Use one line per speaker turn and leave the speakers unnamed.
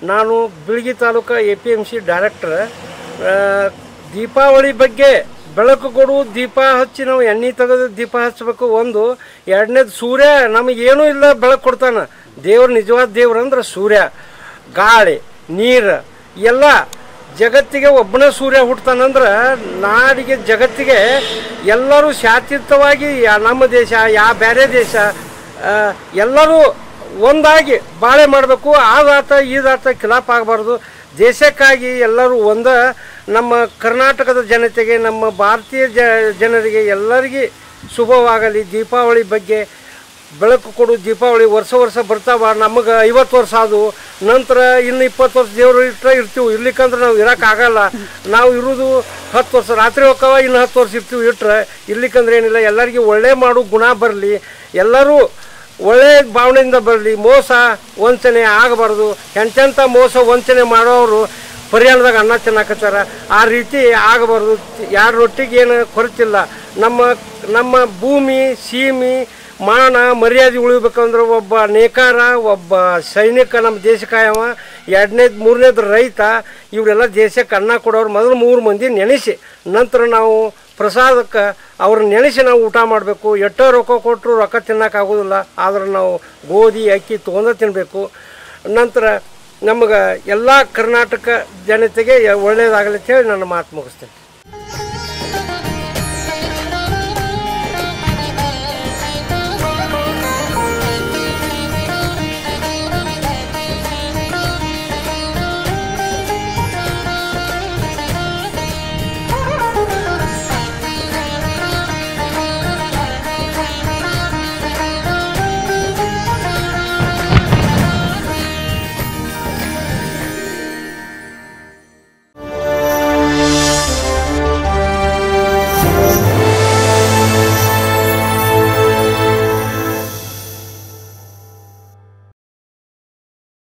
ನಾನು Bilgi taluk A P M C director Deepavali ಬಗ್ಗೆ ಬೆಳಕು ಕೊಡು ದೀಪ ಹಚ್ಚಿ ನಾವು ಎಣ್ಣೆ ತೆಗೆದು ದೀಪ ಹಚ್ಚಬೇಕು ಒಂದು ಎರಡನೇದು ಸೂರ್ಯ ನಮಗೇನೂ ಇಲ್ಲ ಬೆಳಕು ಕೊಡ್ತಾನೆ ದೇವ್ರು ನಿಜವಾದ ದೇವ್ರು ಅಂದ್ರೆ ಸೂರ್ಯ ಗಾಳಿ ನೀರು ಎಲ್ಲ ಜಗತ್ತಿಗೆ ಒಬ್ಬನೇ ಸೂರ್ಯ ಹುಟ್ತಾನಂದ್ರೆ ನಾಡಿಗೆ ಜಗತ್ತಿಗೆ ಎಲ್ಲರೂ ಶಾಂತಿಯುತವಾಗಿ ಯಾ- ನಮ್ಮ ದೇಶ ಯಾ ಬೇರೆ ದೇಶ ಆ, ಎಲ್ಲರೂ ಒಂದಾಗಿ ಬಾಳೆ ಮಾಡಬೇಕು ಆದಾತ ಈದಾತ ಖಿಲಾಫ್ ಆಗಬಾರ್ದು ದೇಶಕ್ಕಾಗಿ ಎಲ್ಲರೂ ಒಂದ ನಮ್ಮ ಕರ್ನಾಟಕದ ಜನತೆಗೆ ನಮ್ಮ ಭಾರತೀಯ ಜ ಜನರಿಗೆ ಎಲ್ಲರಿಗೆ ಶುಭವಾಗಲಿ ದೀಪಾವಳಿ ಬಗ್ಗೆ ಬೆಳಕು ಕೊಡು ದೀಪಾವಳಿ ವರ್ಷ ವರ್ಷ ಬರ್ತಾವ ನಮಗೆ ಐವತ್ತು ವರ್ಷ ಅದು ನಂತರ ಇನ್ನು ಇಪ್ಪತ್ತು ವರ್ಷ ದೇವರು ಇಟ್ಟರೆ ಇರ್ತೀವಿ ಇರ್ಲಿಕ್ಕಂದ್ರೆ ನಾವು ಇರೋಕ್ಕಾಗಲ್ಲ ನಾವು ಇರೋದು ಹತ್ತು ವರ್ಷ ರಾತ್ರಿ ಹೋಗ್ತಾವ ಇನ್ನು ಹತ್ತು ವರ್ಷ ಇರ್ತೀವಿ ಇಟ್ರೆ ಇರ್ಲಿಕ್ಕಂದ್ರೆ ಏನಿಲ್ಲ ಎಲ್ಲರಿಗೂ ಒಳ್ಳೆ ಮಾಡು ಗುಣ ಬರಲಿ ಎಲ್ಲರೂ ಒಳ್ಳೆ ಭಾವನೆಯಿಂದ ಬರಲಿ ಮೋಸ ವಂಚನೆ ಆಗಬಾರ್ದು ಎಂತೆಂಥ ಮೋಸ ವಂಚನೆ ಮಾಡೋರು ಪರಿಹಾರದಾಗ ಅನ್ನ ತಿನ್ನಕತ್ತಾರ ಆ ರೀತಿ ಆಗಬಾರ್ದು ಯಾರ ರೊಟ್ಟಿಗೆ ಏನು ಕೊರತಿಲ್ಲ ನಮ್ಮ ನಮ್ಮ ಭೂಮಿ ಸೀಮಿ ಮಾನ ಮರ್ಯಾದೆ ಉಳಿಬೇಕಂದ್ರೆ ಒಬ್ಬ ನೇಕಾರ ಒಬ್ಬ ಸೈನಿಕ ನಮ್ಮ ದೇಶ ಕಾಯವ ಎರಡನೇದು ಮೂರನೇದು ರೈತ ಇವರೆಲ್ಲ ದೇಶಕ್ಕೆ ಅನ್ನ ಕೊಡೋರು ಮೊದಲು ಮೂರು ಮಂದಿ ನೆನೆಸಿ ನಂತರ ನಾವು ಪ್ರಸಾದಕ್ಕೆ ಅವ್ರನ್ನ ನೆನೆಸಿ ನಾವು ಊಟ ಮಾಡಬೇಕು ಎಷ್ಟೋ ರೊಕ್ಕ ಕೊಟ್ಟರು ರೊಕ್ಕ ತಿನ್ನೋಕ್ಕಾಗೋದಿಲ್ಲ ಆದ್ರೆ ನಾವು ಗೋಧಿ ಅಕ್ಕಿ ತೊಗೊಂಡು ತಿನ್ನಬೇಕು ನಂತರ ನಮಗೆ ಎಲ್ಲ ಕರ್ನಾಟಕ ಜನತೆಗೆ ಒಳ್ಳೆಯದಾಗಲಿ ಅಂತ ಹೇಳಿ ನನ್ನ ಮಾತು ಮುಗಿಸ್ತೇನೆ